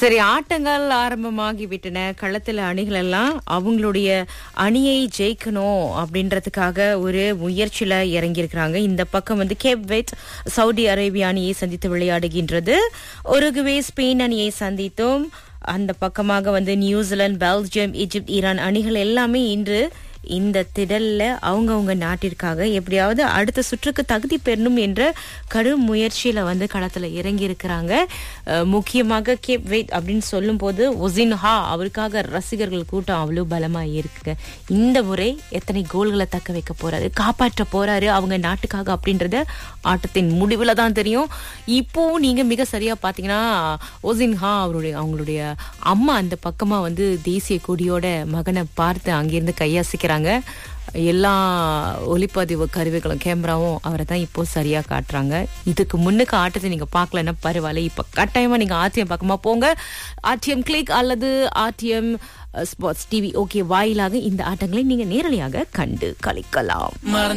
சரி ஆட்டங்கள் ஆரம்பமாகி விட்டன களத்துல அணிகள் எல்லாம் அவங்களுடைய அணியை ஜெயிக்கணும் அப்படின்றதுக்காக ஒரு முயற்சியில இறங்கியிருக்கிறாங்க இந்த பக்கம் வந்து கேப் வெட் சவுதி அரேபிய அணியை சந்தித்து விளையாடுகின்றது ஒருகுவே ஸ்பெயின் அணியை சந்தித்தும் அந்த பக்கமாக வந்து நியூசிலாந்து பெல்ஜியம் ஈஜிப்ட் ஈரான் அணிகள் எல்லாமே இன்று இந்த திடல்ல அவங்கவங்க நாட்டிற்காக எப்படியாவது அடுத்த சுற்றுக்கு தகுதி பெறணும் என்ற கடும் முயற்சியில வந்து களத்துல இறங்கி இருக்கிறாங்க அஹ், முக்கியமாக கேப் வெயிட் அப்படின்னு சொல்லும் போது ஒசின்ஹா அவருக்காக ரசிகர்கள் கூட்டம் அவ்வளவு பலமா இருக்குங்க இந்த முறை எத்தனை கோல்களை தக்க வைக்க போறாரு காப்பாற்ற போறாரு அவங்க நாட்டுக்காக அப்படின்றத ஆட்டத்தின் முடிவுல தான் தெரியும் இப்போ நீங்க மிக சரியா பாத்தீங்கன்னா ஒசின்ஹா அவருடைய அவங்களுடைய அம்மா அந்த பக்கமா வந்து தேசிய கொடியோட மகனை பார்த்து அங்கிருந்து கையசிக்கிறாங்க எல்லா ஒளிப்பதிவு கருவிகளும் கேமராவும் அவரை தான் இப்போ சரியா காட்டுறாங்க இதுக்கு முன்னுக்கு ஆட்டத்தை நீங்க பார்க்கலன்னா பரவாயில்ல இப்ப கட்டாயமா நீங்க ஆர்டிஎம் பக்கமா போங்க ஆர்டிஎம் கிளிக் அல்லது ஆர்டிஎம் ஸ்பாட்ஸ் டிவி ஓகே வாயிலாக இந்த ஆட்டங்களை நீங்க நேரடியாக கண்டு கழிக்கலாம்